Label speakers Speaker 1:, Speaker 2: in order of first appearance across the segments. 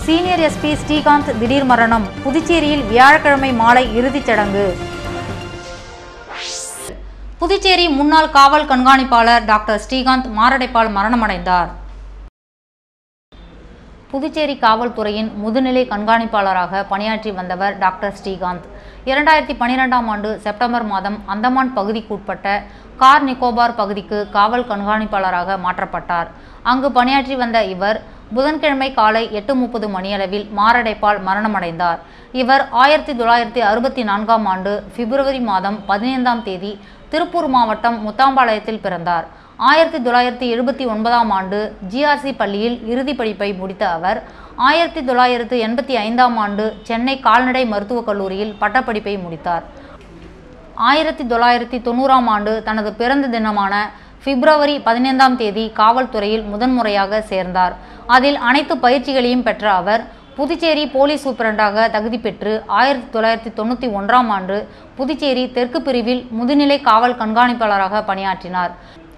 Speaker 1: Senior SP Srikanth திடீர் மரணம் புதுச்சேரியில் வியாழக்கிழமை மாலை இறுதிச் சடங்கு புதுச்சேரி முன்னாள் காவல் கண்காணிப்பாளர் டாக்டர் ஸ்ரீகாந்த் மாரடைப்பால் மரணமடைந்தார் புதுச்சேரி காவல்துறையின் முதுநிலை கண்காணிப்பாளராக பணியாற்றி வந்தவர் டாக்டர் ஸ்ரீகாந்த் இரண்டாயிரத்தி பன்னிரெண்டாம் ஆண்டு செப்டம்பர் மாதம் அந்தமான் பகுதிக்குட்பட்ட கார் நிக்கோபார் பகுதிக்கு காவல் கண்காணிப்பாளராக மாற்றப்பட்டார் அங்கு பணியாற்றி வந்த இவர் புதன்கிழமை காலை எட்டு முப்பது மணியளவில் மாரடைப்பால் மரணமடைந்தார் இவர் ஆயிரத்தி தொள்ளாயிரத்தி அறுபத்தி நான்காம் ஆண்டு பிப்ரவரி மாதம் பதினைந்தாம் தேதி திருப்பூர் மாவட்டம் முத்தாம்பாளையத்தில் பிறந்தார் ஆயிரத்தி தொள்ளாயிரத்தி எழுபத்தி ஒன்பதாம் ஆண்டு ஜிஆர்சி பள்ளியில் இறுதி படிப்பை முடித்த அவர் ஆயிரத்தி தொள்ளாயிரத்து எண்பத்தி ஐந்தாம் ஆண்டு சென்னை கால்நடை மருத்துவக் கல்லூரியில் பட்டப்படிப்பை முடித்தார் ஆயிரத்தி தொள்ளாயிரத்தி தொண்ணூறாம் ஆண்டு தனது பிறந்த தினமான பிப்ரவரி பதினைந்தாம் தேதி காவல்துறையில் முதன்முறையாக சேர்ந்தார் அதில் அனைத்து பயிற்சிகளையும் பெற்ற அவர் புதுச்சேரி போலீஸ் சூப்பரண்டாக தகுதி பெற்று ஆயிரத்தி தொள்ளாயிரத்தி தொண்ணூற்றி ஒன்றாம் ஆண்டு புதுச்சேரி தெற்கு பிரிவில் முதுநிலை காவல் கண்காணிப்பாளராக பணியாற்றினார்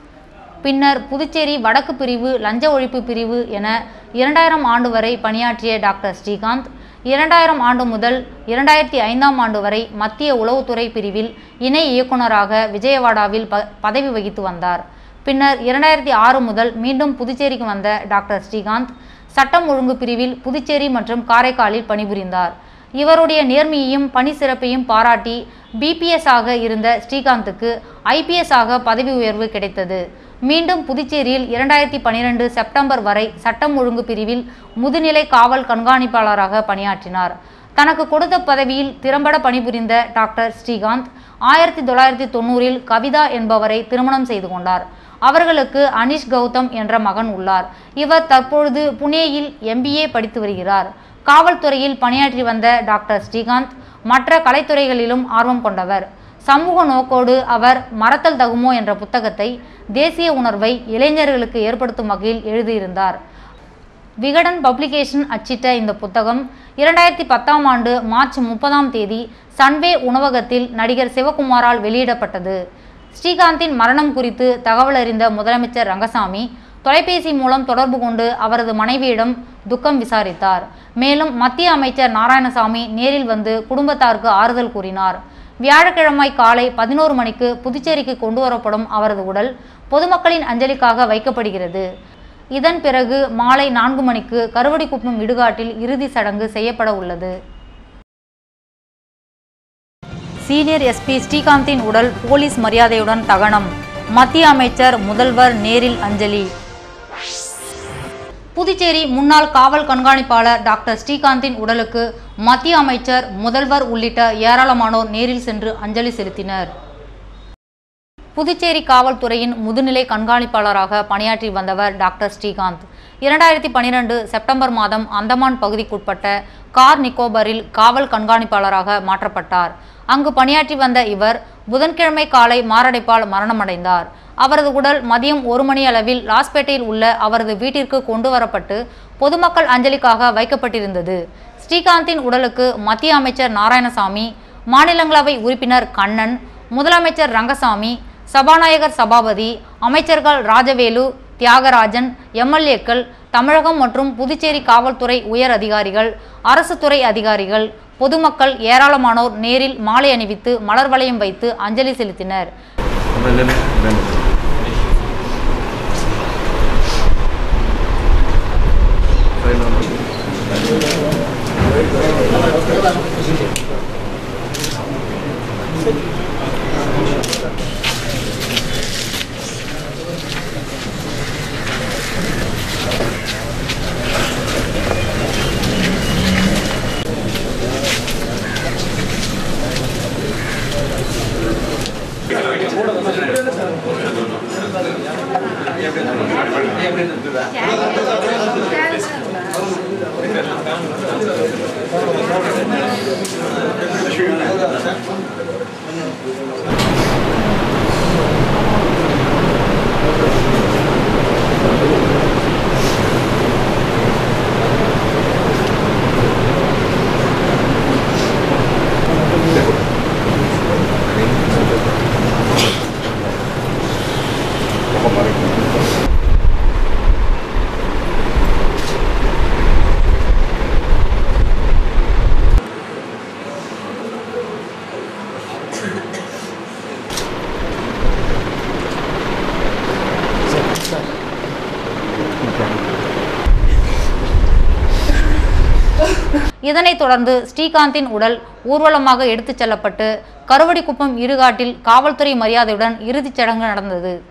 Speaker 1: பின்னர் புதுச்சேரி வடக்கு பிரிவு லஞ்ச ஒழிப்பு பிரிவு என இரண்டாயிரம் ஆண்டு வரை பணியாற்றிய டாக்டர் ஸ்ரீகாந்த் இரண்டாயிரம் ஆண்டு முதல் இரண்டாயிரத்தி ஐந்தாம் ஆண்டு வரை மத்திய உளவுத்துறை பிரிவில் இணை இயக்குநராக விஜயவாடாவில் ப பதவி வகித்து வந்தார் பின்னர் இரண்டாயிரத்தி ஆறு முதல் மீண்டும் புதுச்சேரிக்கு வந்த டாக்டர் ஸ்ரீகாந்த் சட்டம் ஒழுங்கு பிரிவில் புதுச்சேரி மற்றும் காரைக்காலில் பணிபுரிந்தார் இவருடைய நேர்மையையும் பணி சிறப்பையும் பாராட்டி பிபிஎஸ் ஆக இருந்த ஸ்ரீகாந்துக்கு ஐபிஎஸ் ஆக பதவி உயர்வு கிடைத்தது மீண்டும் புதுச்சேரியில் இரண்டாயிரத்தி பன்னிரெண்டு செப்டம்பர் வரை சட்டம் ஒழுங்கு பிரிவில் முதுநிலை காவல் கண்காணிப்பாளராக பணியாற்றினார் தனக்கு கொடுத்த பதவியில் திறம்பட பணிபுரிந்த டாக்டர் ஸ்ரீகாந்த் ஆயிரத்தி தொள்ளாயிரத்தி தொண்ணூறில் கவிதா என்பவரை திருமணம் செய்து கொண்டார் அவர்களுக்கு அனிஷ் கௌதம் என்ற மகன் உள்ளார் இவர் தற்பொழுது புனேயில் எம்பிஏ படித்து வருகிறார் காவல்துறையில் பணியாற்றி வந்த டாக்டர் ஸ்ரீகாந்த் மற்ற கலைத்துறைகளிலும் ஆர்வம் கொண்டவர் சமூக நோக்கோடு அவர் மறத்தல் தகுமோ என்ற புத்தகத்தை தேசிய உணர்வை இளைஞர்களுக்கு ஏற்படுத்தும் வகையில் எழுதியிருந்தார் விகடன் பப்ளிகேஷன் அச்சிட்ட இந்த புத்தகம் இரண்டாயிரத்தி பத்தாம் ஆண்டு மார்ச் முப்பதாம் தேதி சன்வே உணவகத்தில் நடிகர் சிவகுமாரால் வெளியிடப்பட்டது ஸ்ரீகாந்தின் மரணம் குறித்து தகவல் அறிந்த முதலமைச்சர் ரங்கசாமி தொலைபேசி மூலம் தொடர்பு கொண்டு அவரது மனைவியிடம் துக்கம் விசாரித்தார் மேலும் மத்திய அமைச்சர் நாராயணசாமி நேரில் வந்து குடும்பத்தாருக்கு ஆறுதல் கூறினார் வியாழக்கிழமை காலை பதினோரு மணிக்கு புதுச்சேரிக்கு கொண்டு வரப்படும் அவரது உடல் பொதுமக்களின் அஞ்சலிக்காக வைக்கப்படுகிறது இதன் பிறகு மாலை நான்கு மணிக்கு கருவடிக்குப்பம் இடுகாட்டில் இறுதி சடங்கு செய்யப்பட உள்ளது சீனியர் எஸ்பி ஸ்ரீகாந்தின் உடல் போலீஸ் மரியாதையுடன் தகனம் மத்திய அமைச்சர் முதல்வர் நேரில் அஞ்சலி புதுச்சேரி முன்னாள் காவல் கண்காணிப்பாளர் டாக்டர் ஸ்ரீகாந்தின் உடலுக்கு மத்திய அமைச்சர் முதல்வர் உள்ளிட்ட ஏராளமானோர் நேரில் சென்று அஞ்சலி செலுத்தினர் புதுச்சேரி காவல்துறையின் முதுநிலை கண்காணிப்பாளராக பணியாற்றி வந்தவர் டாக்டர் ஸ்ரீகாந்த் இரண்டாயிரத்தி பன்னிரெண்டு செப்டம்பர் மாதம் அந்தமான் பகுதிக்குட்பட்ட கார் நிக்கோபரில் காவல் கண்காணிப்பாளராக மாற்றப்பட்டார் அங்கு பணியாற்றி வந்த இவர் புதன்கிழமை காலை மாரடைப்பால் மரணமடைந்தார் அவரது உடல் மதியம் ஒரு மணி அளவில் லாஸ்பேட்டையில் உள்ள அவரது வீட்டிற்கு கொண்டு வரப்பட்டு பொதுமக்கள் அஞ்சலிக்காக வைக்கப்பட்டிருந்தது ஸ்ரீகாந்தின் உடலுக்கு மத்திய அமைச்சர் நாராயணசாமி மாநிலங்களவை உறுப்பினர் கண்ணன் முதலமைச்சர் ரங்கசாமி சபாநாயகர் சபாபதி அமைச்சர்கள் ராஜவேலு தியாகராஜன் எம்எல்ஏக்கள் தமிழகம் மற்றும் புதுச்சேரி காவல்துறை உயர் அதிகாரிகள் அரசு துறை அதிகாரிகள் பொதுமக்கள் ஏராளமானோர் நேரில் மாலை அணிவித்து மலர் வளையம் வைத்து அஞ்சலி செலுத்தினர்
Speaker 2: Gracias.
Speaker 1: இதனைத் தொடர்ந்து ஸ்ரீகாந்தின் உடல் ஊர்வலமாக எடுத்துச் செல்லப்பட்டு கருவடிக்குப்பம் இடுகாட்டில் காவல்துறை மரியாதையுடன் இறுதிச் சடங்கு நடந்தது